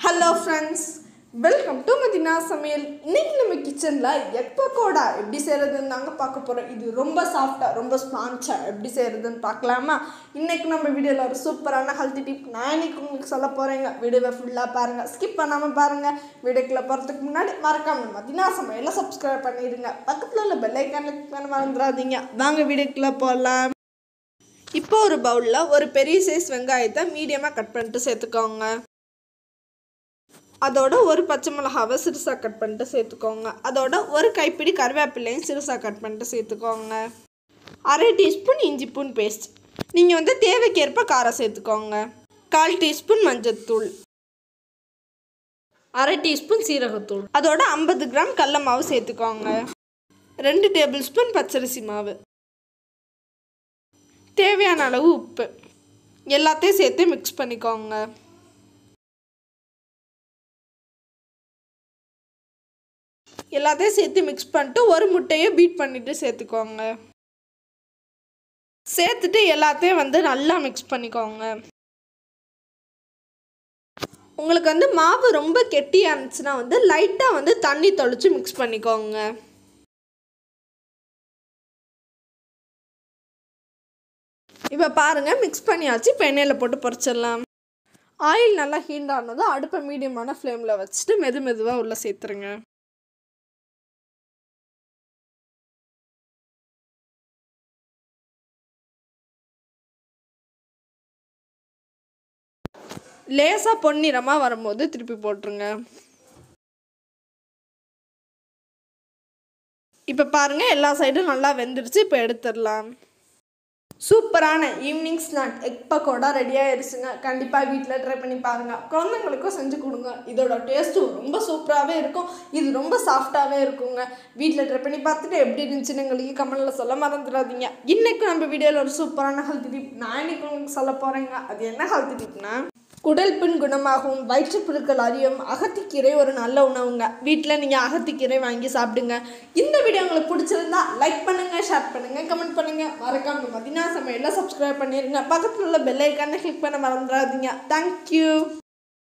hello friends welcome to Madina சமையல் இன்னைக்கு நம்ம கிச்சனில் எக் பக்கோடா எப்படி செய்கிறதுன்னு தாங்க பார்க்க போகிறோம் இது ரொம்ப சாஃப்டாக ரொம்ப ஸ்பான்ச்சாக எப்படி செய்கிறதுன்னு பார்க்கலாமா இன்னைக்கு நம்ம வீடியோவில் ஒரு சூப்பரான ஹெல்த்தி டிப் நான் இன்னைக்கு உங்களுக்கு சொல்ல போகிறேங்க வீடியோவை ஃபுல்லாக பாருங்கள் ஸ்கிப் பண்ணாமல் பாருங்கள் வீடியோக்குள்ளே போகிறதுக்கு முன்னாடி மறக்காம மதினா சமையலை சப்ஸ்கிரைப் பண்ணிடுங்க பக்கத்தில் உள்ள பெல் ஐக்கான் கிளிக் பண்ண மறந்துடாதீங்க வாங்க வீடியோக்குள்ளே போகலாம் இப்போ ஒரு பவுலில் ஒரு பெரிய சைஸ் வெங்காயத்தை மீடியமாக கட் பண்ணிட்டு சேர்த்துக்கோங்க அதோட ஒரு பச்சை மிளகாவை சிறுசாக கட் பண்ணிட்டு சேர்த்துக்கோங்க அதோட ஒரு கைப்பிடி கருவேப்பிலையும் சிறுசாக கட் பண்ணிட்டு சேர்த்துக்கோங்க அரை டீஸ்பூன் இஞ்சி பூன் பேஸ்ட் நீங்கள் வந்து தேவைக்கேற்ப காரம் சேர்த்துக்கோங்க கால் டீஸ்பூன் மஞ்சத்தூள் அரை டீஸ்பூன் சீரகத்தூள் அதோட ஐம்பது கிராம் கடல மாவு சேர்த்துக்கோங்க ரெண்டு டேபிள் ஸ்பூன் பச்சரிசி மாவு தேவையான அளவு உப்பு எல்லாத்தையும் சேர்த்து மிக்ஸ் பண்ணிக்கோங்க எல்லாத்தையும் சேர்த்து மிக்ஸ் பண்ணிட்டு ஒரு முட்டையை பீட் பண்ணிட்டு சேர்த்துக்கோங்க சேர்த்துட்டு எல்லாத்தையும் வந்து நல்லா மிக்ஸ் பண்ணிக்கோங்க உங்களுக்கு வந்து மாவு ரொம்ப கெட்டியாக இருந்துச்சுன்னா வந்து லைட்டாக வந்து தண்ணி தொளிச்சு மிக்ஸ் பண்ணிக்கோங்க இப்போ பாருங்கள் மிக்ஸ் பண்ணியாச்சு இப்போ எண்ணெயில் போட்டு பொரிச்சிடலாம் ஆயில் நல்லா ஹீட் ஆனதும் அடுப்பை மீடியமான ஃப்ளேமில் வச்சுட்டு மெது மெதுவாக உள்ளே சேர்த்துருங்க லேசாக பொன்னிறமாக வரும்போது திருப்பி போட்டுருங்க இப்போ பாருங்கள் எல்லா சைடும் நல்லா வெந்துடுச்சு இப்போ எடுத்துடலாம் சூப்பரான evening snack egg pakoda ready ஆயிடுச்சுங்க கண்டிப்பாக வீட்டில் ட்ரை பண்ணி பாருங்கள் குழந்தைங்களுக்கும் செஞ்சு கொடுங்க இதோட டேஸ்ட்டும் ரொம்ப சூப்பராகவே இருக்கும் இது ரொம்ப சாஃப்டாகவே இருக்குங்க வீட்டில் ட்ரை பண்ணி பார்த்துட்டு எப்படி இருந்துச்சுன்னு எங்களுக்கு கமெண்டில் சொல்ல மறந்துடாதீங்க இன்றைக்கும் நம்ம வீடியோவில் ஒரு சூப்பரான ஹெல்த் டிப் நான் இன்னைக்கு உங்களுக்கு சொல்ல போகிறேங்க அது என்ன ஹெல்த் டிப்னா குடல் பின் குணமாகவும் வயிற்றுப்புழுக்கள் அறியும் அகத்திக்கீரை ஒரு நல்ல உணவுங்க வீட்டில் நீங்கள் அகத்திக்கீரை வாங்கி சாப்பிடுங்க இந்த வீடியோ உங்களுக்கு பிடிச்சிருந்தா லைக் பண்ணுங்கள் ஷேர் பண்ணுங்கள் கமெண்ட் பண்ணுங்கள் மறக்காம மதினா சமையலில் சப்ஸ்கிரைப் பண்ணிடுங்க பக்கத்தில் உள்ள பெல் ஐக்கானை கிளிக் பண்ண மறந்துடாதீங்க தேங்க்யூ